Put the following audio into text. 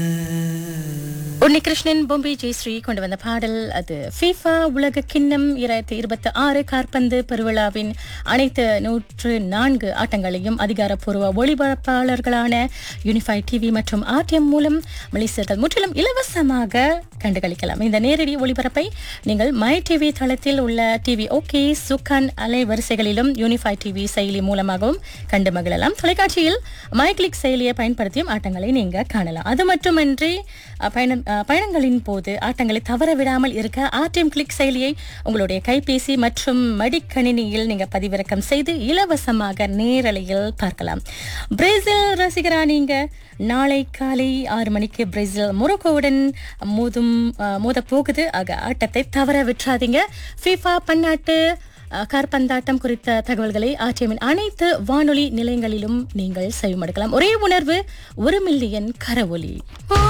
உன்னிகிருஷ்ணன் பொம்பை ஜெயஸ்ரீ கொண்டு வந்த பாடல் அது ஃபீஃபா உலக கிண்ணம் இரண்டாயிரத்தி இருபத்தி ஆறு காற்பந்து பெருவிழாவின் அனைத்து நூற்று நான்கு ஆட்டங்களையும் அதிகாரப்பூர்வ ஒளிபரப்பாளர்களான யூனிஃபை டிவி மற்றும் ஆர்டிஎம் மூலம் மலேசியர்கள் முற்றிலும் இலவசமாக கண்டுகளிக்கலாம் இந்த நேரடி ஒளிபரப்பை நீங்கள் மை டிவி தளத்தில் உள்ள டிவி ஓகே சுக்கான் அலைவரிசைகளிலும் யூனிஃபை டிவி செயலி மூலமாகவும் கண்டு மகிழலாம் தொலைக்காட்சியில் மை கிளிக் செயலியை பயன்படுத்தியும் ஆட்டங்களை நீங்க காணலாம் அது மட்டுமன்றி அஹ், பயண அஹ், பயணங்களின் போது ஆட்டங்களை தவற விடாமல் இருக்க ஆர்டிஎம் கிளிக் செயலியை உங்களுடைய கைபேசி மற்றும் மடிக்கணினியில் நீங்க பதிவிறக்கம் செய்து இலவசமாக நேரலையில் பார்க்கலாம் பிரேசில் ரசிகரா நீங்க நாளை காலை ஆறு மணிக்கு பிரேசில் மொரோக்கோவுடன் மோதும் அஹ், மோத போகுது ஆக ஆட்டத்தை தவற விட்டுறாதீங்க ஃபீஃபா பன்னாட்டு அஹ், காற்பந்தாட்டம் குறித்த தகவல்களை ஆர்டிஎம்மின் அனைத்து வானொலி நிலையங்களிலும் நீங்கள் செவிமடுக்கலாம் ஒரே உணர்வு ஒரு மில்லியன் கரவொலி